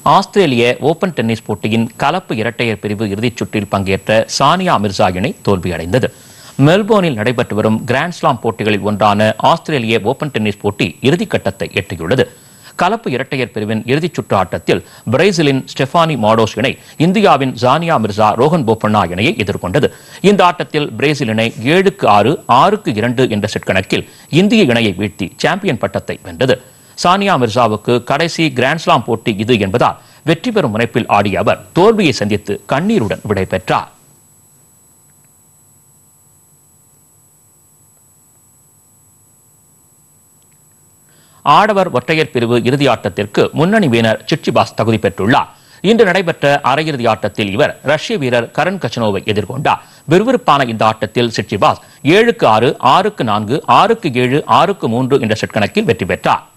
ஆஸ்திரேலிய open tennis போட்டியின் கலப்பு இரட்டையர் பிரிவு இறுதிச் சுற்றில் பங்கேற்ற சானியா மிர்சா இணை தோல்வியடைந்தது மெல்போர்னில் நடைபெற்று வரும் கிராண்ட்ஸ்லாம் போட்டிகளில் ஒன்றான ஆஸ்திரேலிய ஓபன் டென்னிஸ் போட்டி இறுதிக்கட்டத்தை எட்டியுள்ளது கலப்பு இரட்டையர் பிரிவின் இறுதிச் சுற்று ஆட்டத்தில் பிரேசிலின் ஸ்டெஃபானி மாடோஸ் இணை இந்தியாவின் ஜானியா மிர்சா ரோஹன் போப்பண்ணா இணையை எதிர்கொண்டது இந்த ஆட்டத்தில் பிரேசில் இணை ஏழுக்கு ஆறு ஆறுக்கு இரண்டு என்ற செட் கணக்கில் இந்திய இணையை வீழ்த்தி சாம்பியன் பட்டத்தை வென்றது சானியா மிர்சாவுக்கு கடைசி கிராண்ட்ஸ்லாம் போட்டி இது என்பதால் வெற்றி பெறும் முனைப்பில் ஆடிய அவர் தோல்வியை சந்தித்து கண்ணீருடன் விடைபெற்றார் ஆடவர் ஒற்றையர் பிரிவு இறுதி ஆட்டத்திற்கு முன்னணி வீரர் சிட்சிபாஸ் தகுதி பெற்றுள்ளார் இன்று நடைபெற்ற அரையிறுதி ஆட்டத்தில் இவர் ரஷ்ய வீரர் கரண் கச்சனோவை எதிர்கொண்டார் விறுவிறுப்பான இந்த ஆட்டத்தில் சிட்சிபாஸ் ஏழுக்கு ஆறு ஆறுக்கு நான்கு ஆறுக்கு ஏழு ஆறுக்கு மூன்று என்ற செட் கணக்கில் வெற்றி பெற்றார்